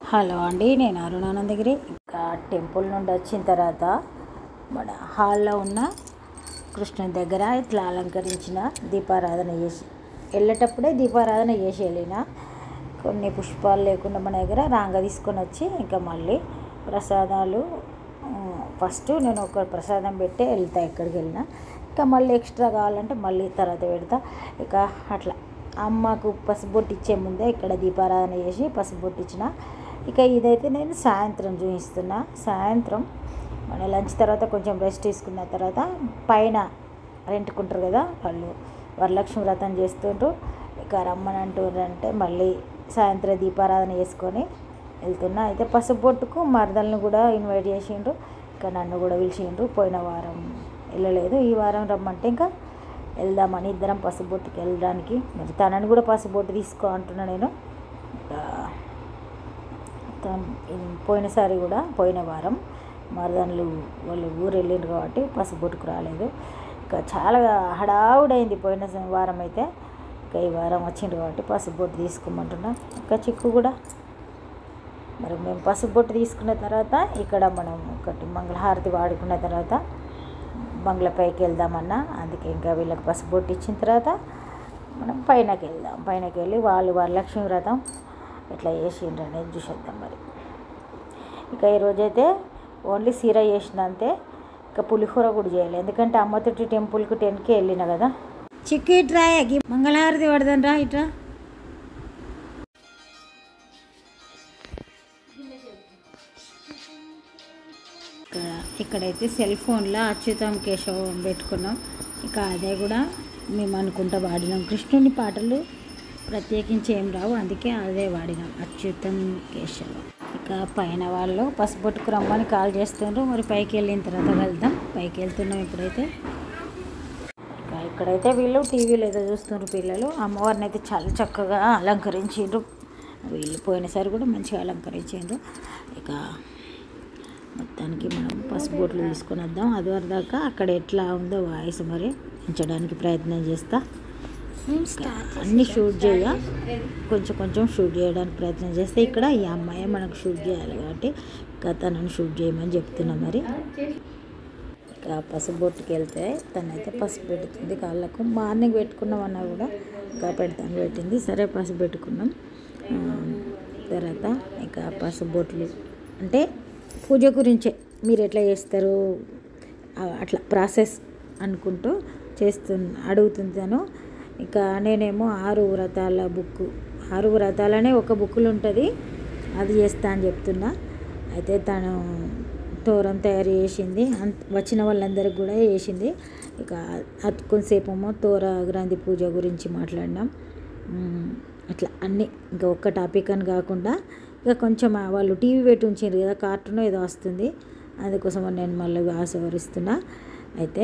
Hello అండి నేను అరుణానందగిరి ఇంకా టెంపుల్ నుండి వచ్చిన తర్వాత మన హాల్లో ఉన్న కృష్ణుని దగ్గర ఇట్లా అలంకరించిన దీపారాధన చేసి వెళ్ళేటప్పుడే దీపారాధన చేసి వెళ్ళిన కొన్ని పుష్పాలు లేకుండా మన దగ్గర రాంగ తీసుకొని వచ్చి ఇంకా మళ్ళీ ప్రసాదాలు ఫస్ట్ నేను ఒక ప్రసాదం పెట్టి వెళ్తా ఎక్కడికి వెళ్ళినా ఇంకా మళ్ళీ ఎక్స్ట్రా కావాలంటే మళ్ళీ తర్వాత పెడతా ఇక అట్లా అమ్మకు పసుబొట్టు ఇచ్చే ముందే ఇక్కడ దీపారాధన చేసి పసుబొట్టు ఇచ్చిన ఇక ఇదైతే నేను సాయంత్రం చూపిస్తున్నా సాయంత్రం మన లంచ్ తర్వాత కొంచెం రెస్ట్ తీసుకున్న తర్వాత పైన రెంట్కుంటారు కదా వాళ్ళు వరలక్ష్మి వ్రతం చేస్తుండ్రు ఇక రమ్మని అంటుండ్రంటే మళ్ళీ సాయంత్రం దీపారాధన చేసుకొని వెళ్తున్నా అయితే పసుబొట్టుకు మరదలను కూడా ఇన్వైట్ చేసిండ్రు ఇంకా నన్ను కూడా పిలిచిండ్రు పోయిన వారం వెళ్ళలేదు ఈ వారం రమ్మంటే ఇంకా వెళ్దామని ఇద్దరం పసుబొట్టుకి వెళ్ళడానికి మరి తనని కూడా పసుబొట్టు తీసుకో అంటున్నా నేను ఇంకా తను- ఇది పోయినసారి కూడా పోయిన వారం మరదన్లు వాళ్ళు ఊరు వెళ్ళిండ్రు కాబట్టి పసుబొట్టుకు రాలేదు ఇంకా చాలా హడావుడైంది పోయిన స- వారం అయితే ఇంకా ఈ వారం వచ్చిండ్రు కాబట్టి పసుబొట్టు తీసుకోమంటున్నా ఇంకా చిక్కు కూడా మరి మేము పసుబొట్టు తీసుకున్న తర్వాత ఇక్కడ మనం ఒకటి మంగళహారతి వాడుకున్న తర్వాత బంగ్లాపైకి వెళ్దామన్నా అందుకే ఇంకా వీళ్ళకి పసుబొట్టు ఇచ్చిన తర్వాత మనం పైనకి వెళ్దాం పైనకి వెళ్ళి వాళ్ళు వరలక్ష్మి వ్రతం ఎట్లా చేసిండ్రు అనేది చూసేద్దాం మరి ఇక ఈరోజైతే ఓన్లీ సీర చేసిన అంతే ఇక పులిహోర కూడా చేయలేదు ఎందుకంటే అమ్మతొట్టి టెంపుల్కి టెన్కే వెళ్ళిన కదా చిక్కు ఇట్రా మంగళహారతి పడదాం రా ఇట్రా ఇక్కడ ఇక్కడైతే సెల్ ఫోన్లో అచ్యుతం కేశవం పెట్టుకున్నాం ఇక అదే కూడా మేము అనుకుంటా వాడినాం కృష్ణుని పాటలు ప్రత్యేకించి ఏం రావు అందుకే అదే వాడినాం అచ్యుతం కేశవం ఇక పైన వాళ్ళు పసుపొట్టుకు రమ్మని కాల్ చేస్తుండ్రు మరి పైకి వెళ్ళిన తర్వాత వెళ్దాం పైకి వెళ్తున్నాం ఇప్పుడైతే ఇక ఇక్కడైతే వీళ్ళు టీవీలో ఏదో చూస్తున్నారు పిల్లలు అమ్మవారిని అయితే చాలా చక్కగా అలంకరించిండ్రు వీళ్ళు పోయినసారి కూడా మంచిగా అలంకరించిండ్రు ఇక మొత్తానికి మనం పసుపు బొట్లు తీసుకొని వద్దాం అది వరదాకా అక్కడ ఎట్లా ఉందో వాయిస్ మరి ఉంచడానికి ప్రయత్నం చేస్తా అన్ని షూట్ చేయ కొంచెం కొంచెం షూట్ చేయడానికి ప్రయత్నం చేస్తే ఇక్కడ ఈ అమ్మాయి మనకు షూట్ చేయాలి కాబట్టి ఇక తనని షూట్ చేయమని చెప్తున్నా మరి ఇక పసుపు బొట్టుకి వెళ్తే తనైతే పసుపు పెడుతుంది కాళ్ళకు మార్నింగ్ పెట్టుకున్నామన్నా కూడా ఇంకా పెడతాను పెట్టింది సరే పసుపు పెట్టుకున్నాం ఆ, తర్వాత ఇక పసుపు బొట్లు అంటే పూజ గురించే మీరు ఎట్లా చేస్తారు ఆ, అట్లా ప్రాసెస్ అనుకుంటూ చేస్తు అడుగుతుంటాను ఇక నేనేమో ఆరు వ్రతాల బుక్ ఆరు వ్రతాలనే ఒక బుక్కులు ఉంటుంది అది చేస్తా అని చెప్తున్నా అయితే తను తోరం తయారు చేసింది అంత వచ్చిన వాళ్ళందరికి కూడా చేసింది ఇక అది కొంతసేపు ఏమో తోర గ్రంథి పూజ గురించి మాట్లాడినాం ఉమ్, అట్లా అన్నీ ఇంకా ఒక్క టాపిక్ అని కాకుండా ఇక కొంచెం ఆ వాళ్ళు టీవీ పెట్టి ఉంచారు కదా కార్టూన్ ఏదో వస్తుంది అందుకోసం నేను మళ్ళీ ఆశవరిస్తున్నా అయితే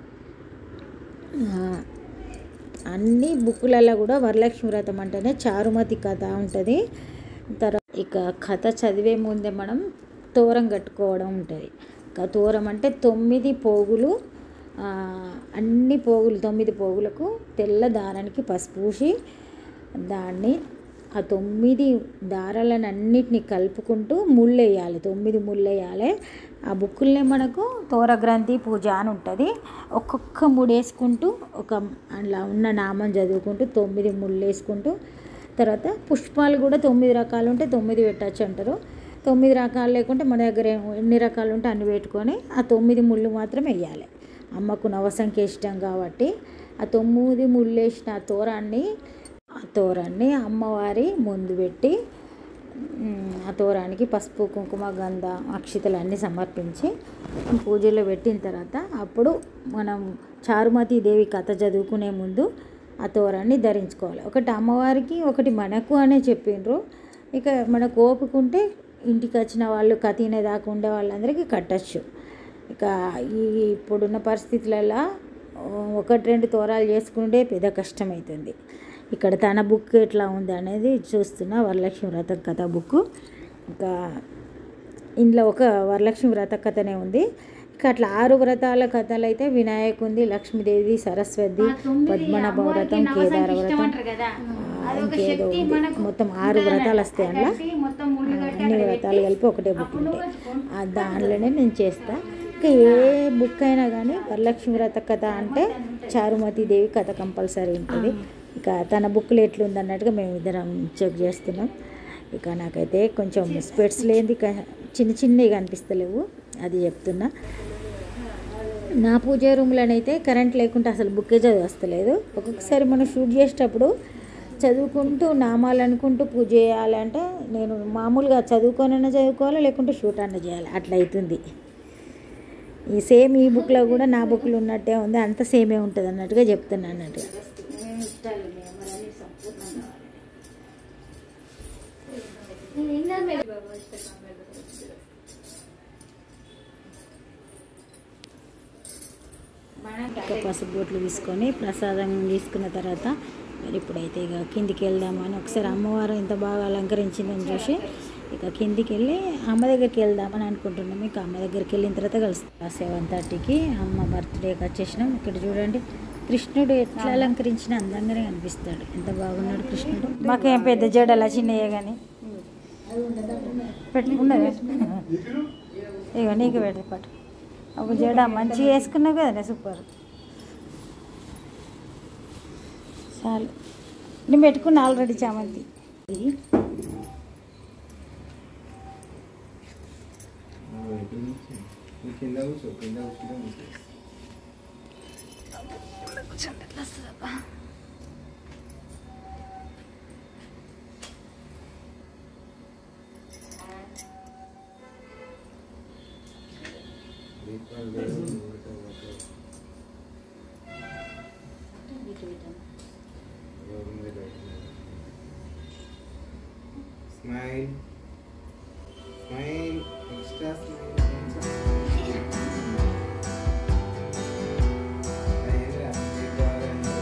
ఆ, అన్ని బుక్కులలో కూడా వరలక్ష్మి వ్రతం అంటేనే చారుమతి కథ ఉంటుంది తర్వాత ఇక కథ చదివే ముందే మనం తోరం కట్టుకోవడం ఉంటుంది ఇక తోరం అంటే తొమ్మిది పోగులు ఆ, అన్ని పోగులు తొమ్మిది పోగులకు తెల్ల దారానికి పసుపు పూసి దాన్ని ఆ తొమ్మిది దారాలను అన్నిటిని కలుపుకుంటూ ముళ్ళేయాలి తొమ్మిది ముళ్ళేయాలి ఆ బుక్కుల్నే మనకు తోరగ్రంథి పూజ అని ఉంటుంది ఒక్కొక్క ముడి వేసుకుంటూ ఒక అలా ఉన్న నామం చదువుకుంటూ తొమ్మిది ముళ్ళు వేసుకుంటూ తర్వాత పుష్పాలు కూడా తొమ్మిది రకాలు ఉంటే తొమ్మిది పెట్టచ్చు అంటారు తొమ్మిది రకాలు లేకుంటే మన దగ్గర ఏం- ఎన్ని రకాలు ఉంటే అన్ని పెట్టుకొని ఆ తొమ్మిది ముళ్ళు మాత్రం వేయాలి అమ్మకు నవసంఖ్య ఇష్టం కాబట్టి ఆ తొమ్మిది ముళ్ళు వేసిన ఆ తోరాన్ని ఆ తోరాన్ని అమ్మవారి ముందు పెట్టి ఉమ్, ఆ తోరానికి పసుపు కుంకుమ గంధ అక్షితలు అన్నీ సమర్పించి పూజలో పెట్టిన తర్వాత అప్పుడు మనం చారుమతి దేవి కథ చదువుకునే ముందు ఆ తోరాన్ని ధరించుకోవాలి ఒకటి అమ్మవారికి ఒకటి మనకు అనే చెప్పిండ్రు ఇక మనకు ఓపుకుంటే ఇంటికి వచ్చిన వాళ్ళు కథీనే దాకా ఉండే వాళ్ళందరికీ కట్టచ్చు ఇక ఈ ఇప్పుడున్న పరిస్థితులలో ఒకటి రెండు తోరాలు చేసుకుంటే పెద్ద కష్టమవుతుంది ఇక్కడ తన బుక్ ఎట్లా ఉంది అనేది చూస్తున్నా వరలక్ష్మి వ్రతం కథ బుక్ ఇంకా ఇందులో ఒక వరలక్ష్మి వ్రత కథనే ఉంది ఇక అట్లా ఆరు వ్రతాల కథలు అయితే వినాయకుంది లక్ష్మీదేవి సరస్వతి పద్మనాభ వ్రతం కేదార వ్రతం ఆ, ఇంకేదో ఉంది మొత్తం ఆరు వ్రతాలు వస్తాయి అందులో మొత్తం ముళ్ళు ఆ, అన్ని వ్రతాలు కలిపి ఒకటే బుక్ ఉంటాయి ఆ దానిలోనే నేను చేస్తా ఇంకా ఏ బుక్ అయినా కానీ వరలక్ష్మి వ్రత కథ అంటే చారుమతి దేవి కథ కంపల్సరీ ఉంటుంది ఇక తన బుక్లు ఎట్లుంది అన్నట్టుగా మేము ఇద్దరం చెక్ చేస్తున్నాం ఇక నాకైతే కొంచెం స్పెట్స్ లేనిది ఇక చిన్న చిన్నవి కనిపిస్తలేవు అది చెప్తున్నా నా పూజ రూమ్లోనైతే కరెంట్ లేకుంటే అసలు బుక్కే చదివస్తలేదు ఒక్కొక్కసారి మనం షూట్ చేసేటప్పుడు చదువుకుంటూ నామాలు అనుకుంటూ పూజ చేయాలంటే నేను మామూలుగా చదువుకోనైనా చదువుకోవాలి లేకుంటే షూట్ అన్న చేయాలి అట్లా అవుతుంది ఈ సేమ్ ఈ బుక్లో కూడా నా బుక్లో ఉన్నట్టే ఉంది అంత సేమే ఉంటుంది అన్నట్టుగా చెప్తున్నాను అన్నట్టుగా ఒక పసుపు బొట్లు తీసుకొని ప్రసాదం తీసుకున్న తర్వాత మరి ఇప్పుడైతే ఇక కిందికి వెళ్దామని ఒకసారి అమ్మవారు ఎంత బాగా అలంకరించిందని చూసి ఇక కిందికి వెళ్ళి అమ్మ దగ్గరికి వెళ్దామని అనుకుంటున్నాం ఇక అమ్మ దగ్గరికి వెళ్ళిన తర్వాత కలుస్తాం సెవెన్ థర్టీకి అమ్మ బర్త్డేకి వచ్చేసినాం ఇక్కడ చూడండి కృష్ణుడు ఎట్లా అలంకరించిన అందంగానే కనిపిస్తాడు ఎంత బాగున్నాడు కృష్ణుడు మాకేం పెద్ద జడలా చిన్నయ్యే కానీ పెట్టుకున్నది ఇగో నీకు పెడతా పట్టు ఒక జడ మంచిగా వేసుకున్నావు కదనే సూపర్ చాలు నేను పెట్టుకున్నా ఆల్రెడీ చామంతి కింద కూర్చో కింద కూర్చుంటే దీపాలు వేరు, ఊరికే ఊరికే. ఎవరి మీద పెట్టినారు. స్మైల్ స్మైల్ ఎక్స్ట్రా స్మైల్ కొంచెం. అయ్యేరా, దీపావళి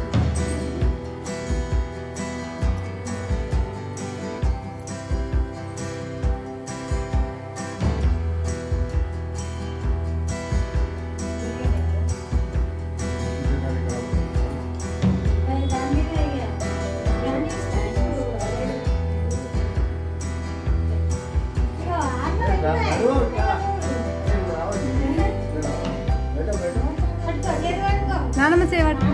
నానమ్మ చేయబట్టు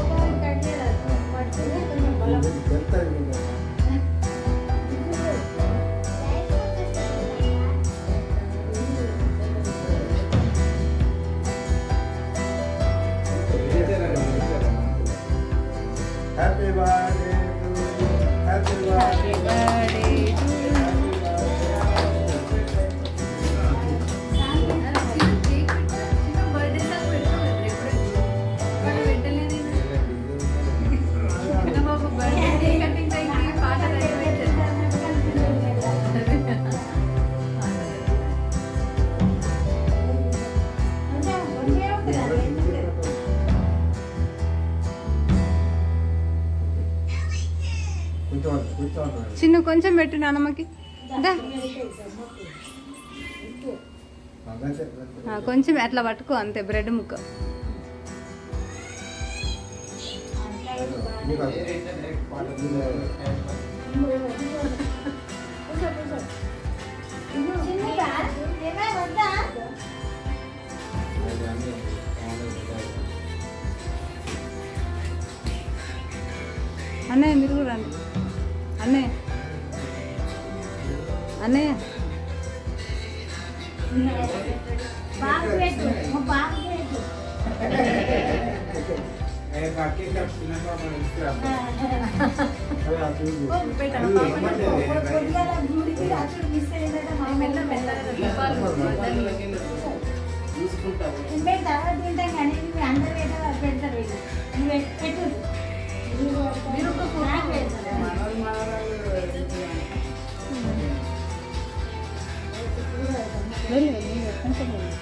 హ్యాపీ బర్త్డే హ్యాపీ బర్త్డే కూర్చోండి కూర్చోండి చిన్న కొంచెం పెట్టు నానమ్మకి దా. ఆ, కొంచెం అట్లా పట్టుకో అంతే బ్రెడ్ ముక్క అన్నయ్య మీరు కూడా రండి అన్నయ్య అన్నయ్య వెళ్ళు, వెళ్ళు, కొంచెం వెళ్ళు.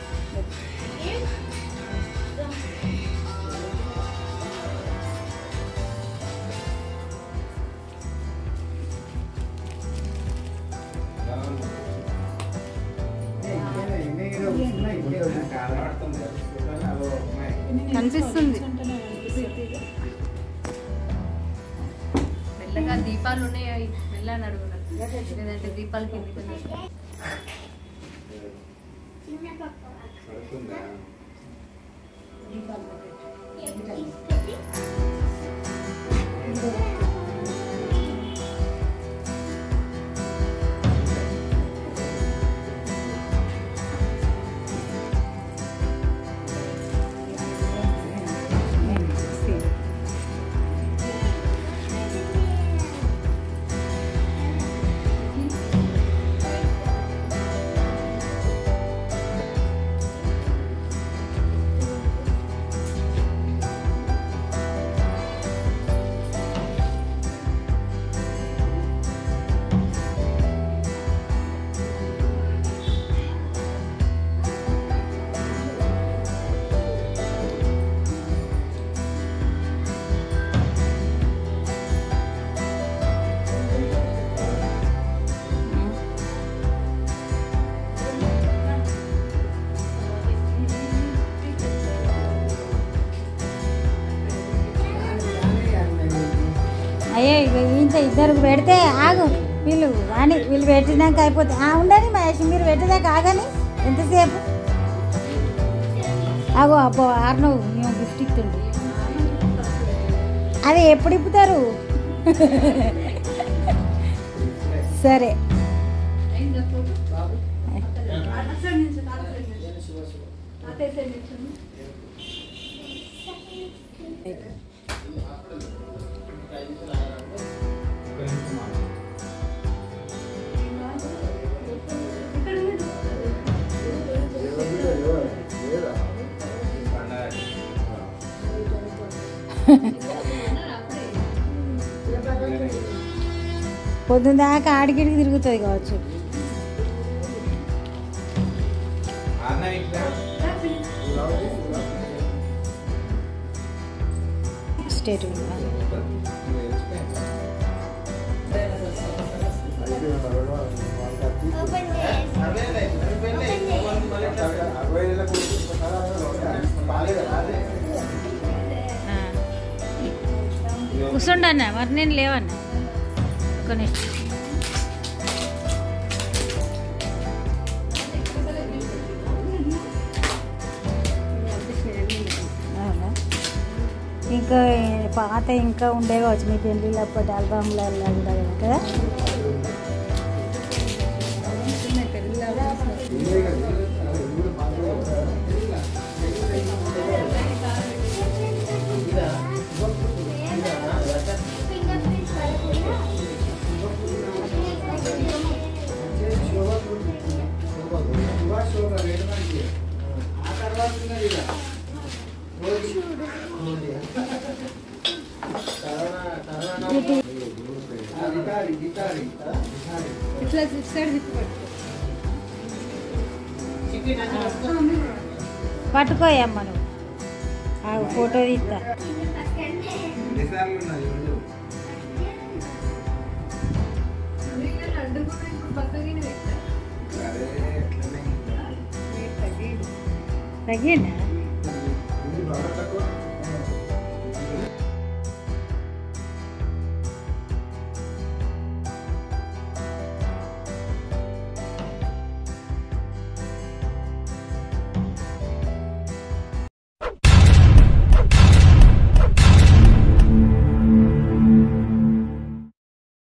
కనిపిస్తుంది మెల్లగా దీపాలు ఉన్నాయి మెల్ల నడుగున లేదంటే దీపాల కింద పడుతుందా అయ్యో ఇక ఇంత ఇద్దరు పెడితే ఆగు వీళ్ళు అని వీళ్ళు పెట్టినాక అయిపోతే ఆ ఉండని మహేష్ మీరు పెట్టేదాకా ఆగని ఎంతసేపు ఆగో అబ్బో ఆర్నవ్ మేము గిఫ్ట్ ఇస్తుండే అది ఎప్పుడు ఇప్పుతారు సరే అయిందా ఫోటో అటు సైడ్ నుంచి తాత సైడ్ నుంచి తాతయ్య సైడ్ నుంచి ఒక్క నిమిషం ఆగు. ఇక్కడ ఉంది. పండగ. పొద్దున దాకా ఆడికిడికి తిరుగుతుంది కావచ్చు అన్న ఇట్లా స్టేట్ కూర్చోండి మరి నేను లేవన్నా ఒక నిమిషం అవునా? ఇంకా పాత ఇంకా ఉండే కావచ్చు మీ పెళ్ళిళ్ళు అప్పటి ఆల్బమ్లలో కూడా కదా ఇట్లా ఇటు సైడ్ తిప్పి పట్టుకో పట్టుకోయమ్మ నువ్వు ఆ ఫోటో తీస్తా ఎన్నిసార్లు ఉన్నది ఉండు. అందుకే లడ్డు కూడా ఇప్పుడు పక్కకి పెట్టా అరే ఎట్లనే ఇంకా. రేట్ తగ్గింది తగ్గిందా ఇది బాగా